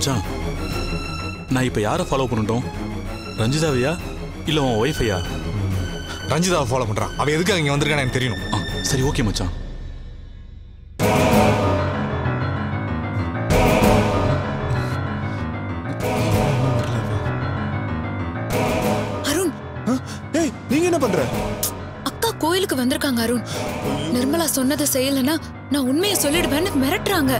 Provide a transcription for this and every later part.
மச்சான் நான் இப்போ யாரை ஃபாலோ பண்ணட்டும் ரஞ்சிதாவையா இல்லை உன் ஒய்ஃபையா ரஞ்சிதாவை ஃபாலோ பண்றான் அவ எதுக்காக இங்க வந்திருக்கான்னு எனக்கு தெரியணும் ஆ சரி ஓகே மச்சான் அருண் ஏய் நீங்க என்ன பண்ற அக்கா கோயிலுக்கு வந்திருக்காங்க அருண் நிர்மலா சொன்னதை செய்யலைன்னா நான் உண்மையை சொல்லிடுவேன்னு மிரட்டுறாங்க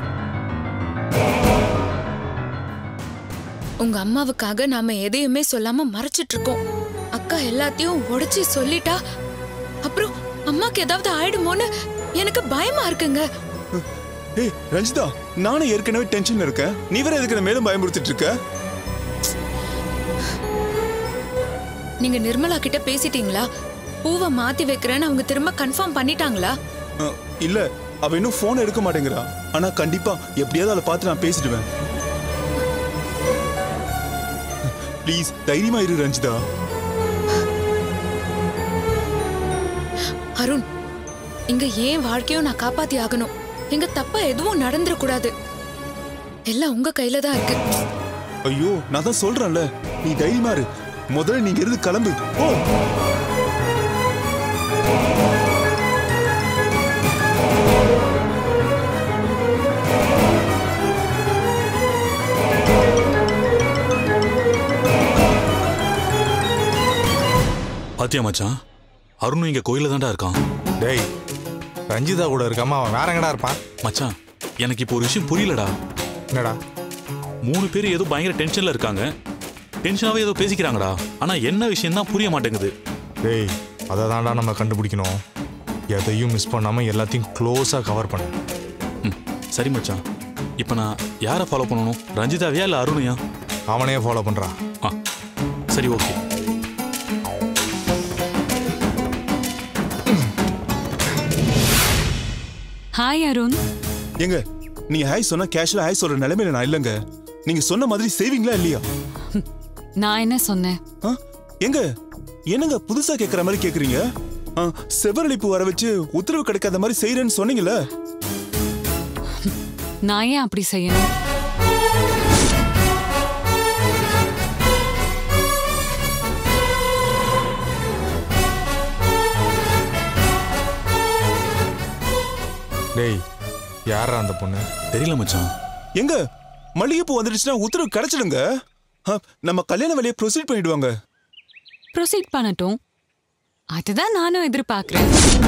உங்க அம்மாவுக்காக நாம எதையுமே சொல்லாம மறைச்சிட்டு இருக்கோம் அக்கா எல்லாத்தையும் உடைச்சி சொல்லிட்டா அப்புறம் அம்மாக்கு ஏதாவது ஆயிடுமோன்னு எனக்கு பயமா இருக்குங்க ஏய் ரஞ்சிதா நானும் ஏற்கனவே டென்ஷன்ல இருக்கேன் நீ வேற எதுக்கு என்ன மேலும் பயமுறுத்திட்டு இருக்க நீங்க நிர்மலா கிட்ட பேசிட்டீங்களா பூவை மாத்தி வைக்கிறேன்னு அவங்க திரும்ப கன்ஃபார்ம் பண்ணிட்டாங்களா அஹ், இல்ல அவ இன்னும் போன் எடுக்க மாட்டேங்கிறா ஆனா கண்டிப்பா எப்படியாவது அவளை பார்த்து நான் பேசிடுவேன் ப்ளீஸ் தைரியமா இரு ரஞ்சிதா அருண் இங்க ஏன் வாழ்க்கையும் நான் காப்பாத்தி ஆகணும் இங்க தப்பா எதுவும் நடந்துடக்கூடாது எல்லாம் உங்க கையில தான் இருக்கு ஐயோ நான் தான் சொல்றேன்ல நீ தைரியமா இரு முதல்ல நீங்க இருந்து கிளம்பு ஓ பாத்தியா மச்சான் அருணும் இங்கே கோயிலில் தான்டா இருக்கான் டேய் ரஞ்சிதா கூட இருக்காம அவன் வேற எங்கடா இருப்பான் மச்சான் எனக்கு இப்போ ஒரு விஷயம் புரியலடா என்னடா மூணு பேர் ஏதோ பயங்கர டென்ஷனில் இருக்காங்க டென்ஷனாகவே ஏதோ பேசிக்கிறாங்கடா ஆனால் என்ன விஷயம் தான் புரிய மாட்டேங்குது டேய் அதை தான்டா நம்ம கண்டுபிடிக்கணும் எதையும் மிஸ் பண்ணாம எல்லாத்தையும் க்ளோஸா கவர் பண்ணு ம் சரி மச்சான் இப்போ நான் யாரை ஃபாலோ பண்ணணும் ரஞ்சிதாவையா இல்லை அருணையா அவனையே ஃபாலோ பண்றான் ஆ சரி ஓகே ஹாய் அருண் ஏங்க நீங்க ஹாய் சொன்னா கேஷுவலா ஹாய் சொல்ற நிலைமையில நான் இல்லைங்க நீங்க சொன்ன மாதிரி செய்வீங்களா இல்லையா நான் என்ன சொன்னேன் ஆ? ஏங்க என்னங்க புதுசா கேக்குற மாதிரி கேக்குறீங்க ஆ, செவரளிப்பு வர வச்சு உத்தரவு கிடைக்காத மாதிரி செய்யறேன்னு சொன்னீங்கல்ல நான் ஏன் அப்படி செய்யணும் டேய் யாரா அந்த பொண்ணு தெரியல மச்சான் எங்க மல்லிகைப்பூ வந்துடுச்சுன்னா உத்தரவு கிடைச்சிடுங்க ஆ, நம்ம கல்யாண வேலையை ப்ரொசீட் பண்ணிடுவாங்க ப்ரொசீட் பண்ணட்டும் அதுதான் நானும் எதிர்பார்க்கிறேன்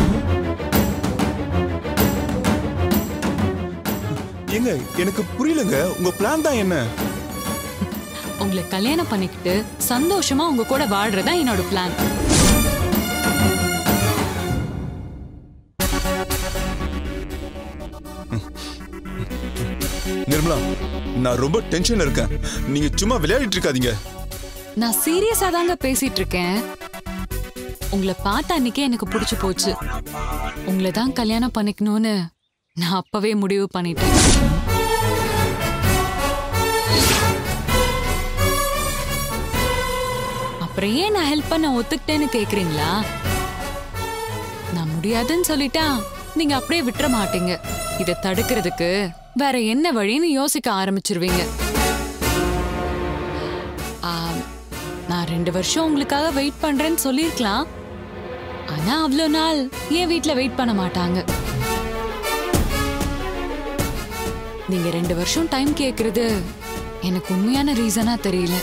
ஏங்க எனக்கு புரியலங்க உங்க பிளான் தான் என்ன உங்களை கல்யாணம் பண்ணிக்கிட்டு சந்தோஷமா உங்க கூட வாழ்றதா என்னோட பிளான் நிர்மலா நான் ரொம்ப டென்ஷன்ல இருக்கேன் நீங்க சும்மா விளையாடிட்டு இருக்காதீங்க நான் சீரியஸா தாங்க பேசிட்டு இருக்கேன் உங்களை பார்த்த அன்னைக்கே எனக்கு பிடிச்சு போச்சு உங்களை தான் கல்யாணம் பண்ணிக்கணும்னு நான் அப்பவே முடிவு பண்ணிட்டேன் அப்புறம் ஏன் நான் ஹெல்ப் பண்ண ஒத்துக்கிட்டேன்னு கேக்குறீங்களா நான் முடியாதுன்னு சொல்லிட்டா நீங்க அப்படியே விட்டுற மாட்டீங்க இதை தடுக்கிறதுக்கு வேற என்ன வழின்னு யோசிக்க ஆரம்பிச்சிருவீங்க ஆம், நான் ரெண்டு வருஷம் உங்களுக்காக வெயிட் பண்றேன்னு சொல்லிருக்கலாம் ஆனா அவ்வளோ நாள் என் வீட்ல வெயிட் பண்ண மாட்டாங்க நீங்க ரெண்டு வருஷம் டைம் கேக்குறது எனக்கு உண்மையான ரீசனா தெரியல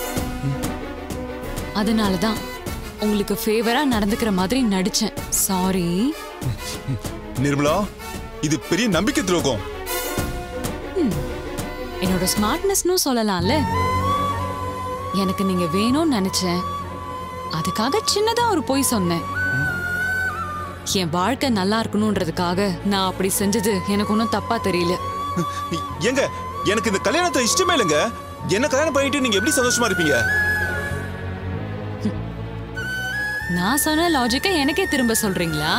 அதனால தான் உங்களுக்கு ஃபேவரா நடந்துக்கிற மாதிரி நடிச்சேன் சாரி நிர்மலா இது பெரிய நம்பிக்கை துரோகம் என்னோட ஸ்மார்ட்னஸ்னும் சொல்லலாம்ல எனக்கு நீங்க வேணும்னு நினைச்சேன் அதுக்காக சின்னதா ஒரு பொய் சொன்னேன் என் வாழ்க்கை நல்லா இருக்கணும்ன்றதுக்காக நான் அப்படி செஞ்சது எனக்கு ஒன்றும் தப்பா தெரியல ஏங்க எனக்கு இந்த கல்யாணத்தை இஷ்டமே இல்லைங்க என்ன கல்யாணம் பண்ணிட்டு நீங்க எப்படி சந்தோஷமா இருப்பீங்க நான் சொன்ன லாஜிக்கை எனக்கே திரும்ப சொல்றீங்களா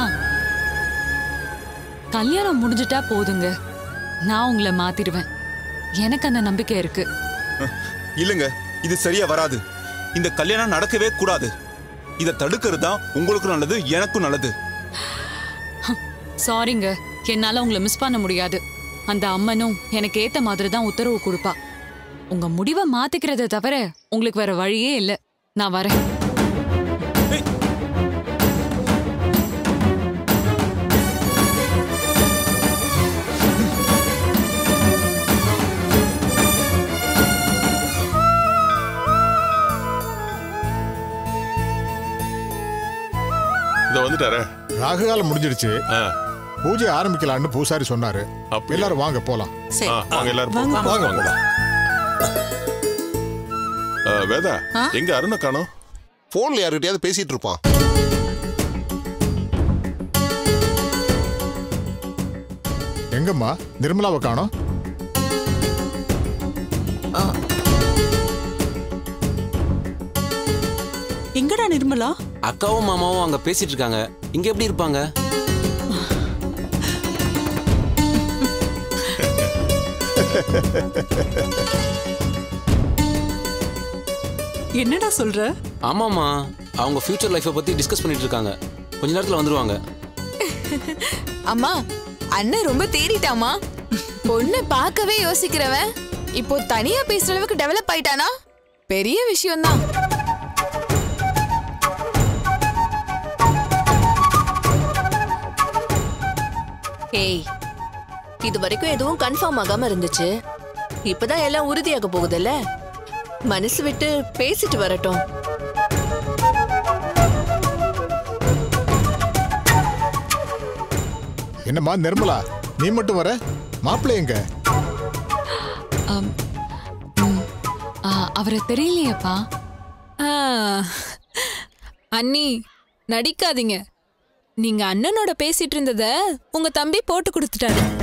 கல்யாணம் முடிஞ்சிட்டா போதுங்க நான் உங்களை மாத்திடுவேன் எனக்கு அந்த நம்பிக்கை இருக்கு இல்லைங்க இது சரியா வராது இந்த கல்யாணம் நடக்கவே கூடாது இதை தடுக்கிறது தான் உங்களுக்கும் நல்லது எனக்கும் நல்லது சாரிங்க என்னால உங்களை மிஸ் பண்ண முடியாது அந்த அம்மனும் எனக்கு ஏத்த மாதிரி தான் உத்தரவு கொடுப்பா உங்க முடிவை மாத்திக்கிறத தவிர உங்களுக்கு வேற வழியே இல்ல நான் வரேன் இத வந்துட்டாரே ராகு காலம் முடிஞ்சிடுச்சு ஆ, பூஜை ஆரம்பிக்கலாம்னு பூசாரி சொன்னாரு அப்படியா? எல்லாரும் வாங்க போலாம் ஆ, வாங்க எல்லாரும் வாங்க, போலாம். வாங்க வாங்க. போலாம் ஆ, வேதா எங்க அருணை காணோம் போன்ல யாருக்கிட்டயாவது பேசிட்டு இருப்பான் எங்கம்மா நிர்மலாவை காணோம் எங்கடா நிர்மலா அக்காவும் மாமாவும் அங்க பேசிட்டு இருக்காங்க இங்க எப்படி இருப்பாங்க என்னடா சொல்ற ஆமாமா அவங்க ஃபியூச்சர் லைஃப்பை பத்தி டிஸ்கஸ் பண்ணிட்டு இருக்காங்க கொஞ்ச நேரத்துல வந்துருவாங்க அம்மா அண்ணன் ரொம்ப தேறிட்டாமா பொண்ணு பார்க்கவே யோசிக்கிறவன் இப்போ தனியா பேசுற அளவுக்கு டெவலப் ஆயிட்டானா பெரிய விஷயம்தான் ஏய் இது வரைக்கும் எதுவும் கன்ஃபார்ம் ஆகாம இருந்துச்சு இப்பதான் எல்லாம் உறுதியாக போகுதுல்ல மனசு விட்டு பேசிட்டு வரட்டும் என்னம்மா நிர்மலா நீ மட்டும் வர மாப்பிள்ளை எங்க ஆம், ம், ஆ, அவரை தெரியலையேப்பா அண்ணி நடிக்காதீங்க நீங்க அண்ணனோட பேசிட்டு இருந்தத உங்க தம்பி போட்டு கொடுத்துட்டாரு